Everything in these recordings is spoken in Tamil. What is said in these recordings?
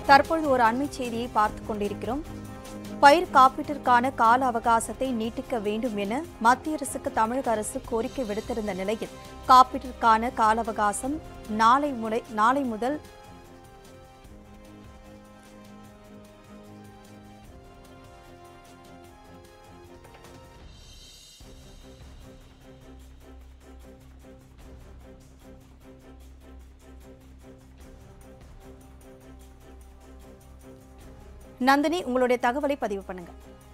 தற்பொழுது ஒரு அண்மை செய்தியை பார்த்துக் கொண்டிருக்கிறோம் பயிர் காப்பீட்டிற்கான கால அவகாசத்தை நீட்டிக்க வேண்டும் என மத்திய அரசுக்கு தமிழக அரசு கோரிக்கை விடுத்திருந்த நிலையில் காப்பீட்டிற்கான கால அவகாசம் நாளை முறை நாளை முதல் நந்தினி உங்களுடைய தகவலை பதிவு பண்ணுங்க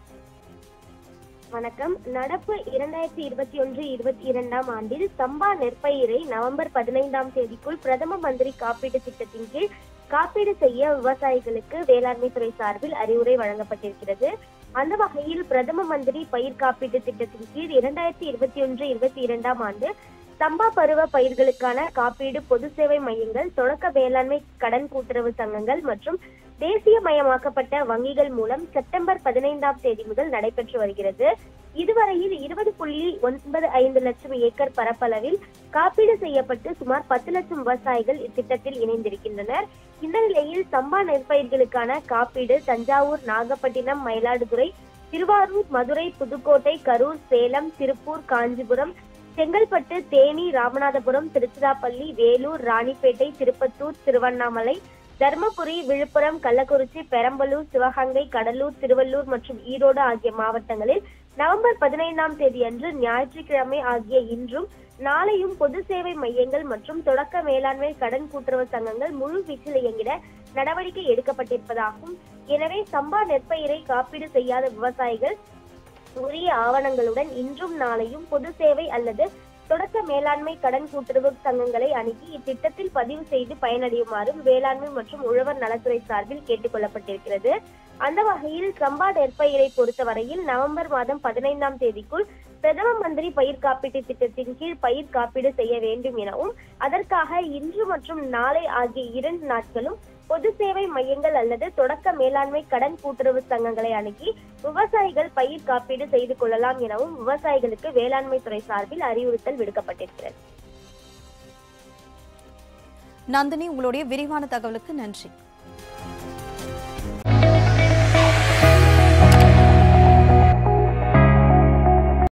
வணக்கம் நடப்பு இரண்டாயிரத்தி இருபத்தி ஒன்று இருபத்தி இரண்டாம் ஆண்டில் சம்பா நெற்பயிரை நவம்பர் பதினைந்தாம் தேதிக்குள் பிரதம மந்திரி காப்பீட்டு திட்டத்தின் கீழ் காப்பீடு செய்ய விவசாயிகளுக்கு வேளாண்மை துறை சார்பில் அறிவுரை வழங்கப்பட்டிருக்கிறது அந்த வகையில் பிரதம மந்திரி பயிர் காப்பீட்டு திட்டத்தின் கீழ் இரண்டாயிரத்தி இருபத்தி ஒன்று இருபத்தி இரண்டாம் ஆண்டு சம்பா பருவ பயிர்களுக்கான காப்பீடு பொது சேவை மையங்கள் தொடக்க வேளாண்மை கடன் கூட்டுறவு சங்கங்கள் மற்றும் தேசியமயமாக்கப்பட்ட வங்கிகள் மூலம் செப்டம்பர் பதினைந்தாம் தேதி முதல் நடைபெற்று வருகிறது இதுவரையில் இருபது புள்ளி ஒன்பது ஐந்து லட்சம் ஏக்கர் பரப்பளவில் காப்பீடு செய்யப்பட்டு சுமார் பத்து லட்சம் விவசாயிகள் இத்திட்டத்தில் இணைந்திருக்கின்றனர் இந்த நிலையில் சம்பா நெற்பயிர்களுக்கான காப்பீடு தஞ்சாவூர் நாகப்பட்டினம் மயிலாடுதுறை திருவாரூர் மதுரை புதுக்கோட்டை கரூர் சேலம் திருப்பூர் காஞ்சிபுரம் செங்கல்பட்டு தேனி ராமநாதபுரம் திருச்சிராப்பள்ளி வேலூர் ராணிப்பேட்டை திருப்பத்தூர் திருவண்ணாமலை தருமபுரி விழுப்புரம் கள்ளக்குறிச்சி பெரம்பலூர் சிவகங்கை கடலூர் திருவள்ளூர் மற்றும் ஈரோடு ஆகிய மாவட்டங்களில் நவம்பர் பதினைந்தாம் தேதி அன்று ஞாயிற்றுக்கிழமை ஆகிய இன்றும் நாளையும் பொது சேவை மையங்கள் மற்றும் தொடக்க மேலாண்மை கடன் கூட்டுறவு சங்கங்கள் முழு வீச்சில் இயங்கிட நடவடிக்கை எடுக்கப்பட்டிருப்பதாகும் எனவே சம்பா நெற்பயிரை காப்பீடு செய்யாத விவசாயிகள் உரிய ஆவணங்களுடன் இன்றும் நாளையும் பொது சேவை அல்லது தொடக்க மேலாண்மை கடன் கூட்டுறவு சங்கங்களை அணுகி இத்திட்டத்தில் பதிவு செய்து பயனடையுமாறும் வேளாண்மை மற்றும் உழவர் நலத்துறை சார்பில் கேட்டுக் கொள்ளப்பட்டிருக்கிறது அந்த வகையில் சம்பா நெற்பயிரை பொறுத்தவரையில் நவம்பர் மாதம் பதினைந்தாம் தேதிக்குள் பிரதம மந்திரி பயிர் காப்பீட்டு திட்டத்தின் கீழ் பயிர் காப்பீடு செய்ய வேண்டும் எனவும் அதற்காக இன்று மற்றும் நாளை ஆகிய இரண்டு நாட்களும் பொது சேவை மையங்கள் அல்லது தொடக்க மேலாண்மை கடன் கூட்டுறவு சங்கங்களை அணுகி விவசாயிகள் பயிர் காப்பீடு செய்து கொள்ளலாம் எனவும் விவசாயிகளுக்கு வேளாண்மை துறை சார்பில் அறிவுறுத்தல் விடுக்கப்பட்டிருக்கிறது நந்தினி உங்களுடைய விரிவான தகவலுக்கு நன்றி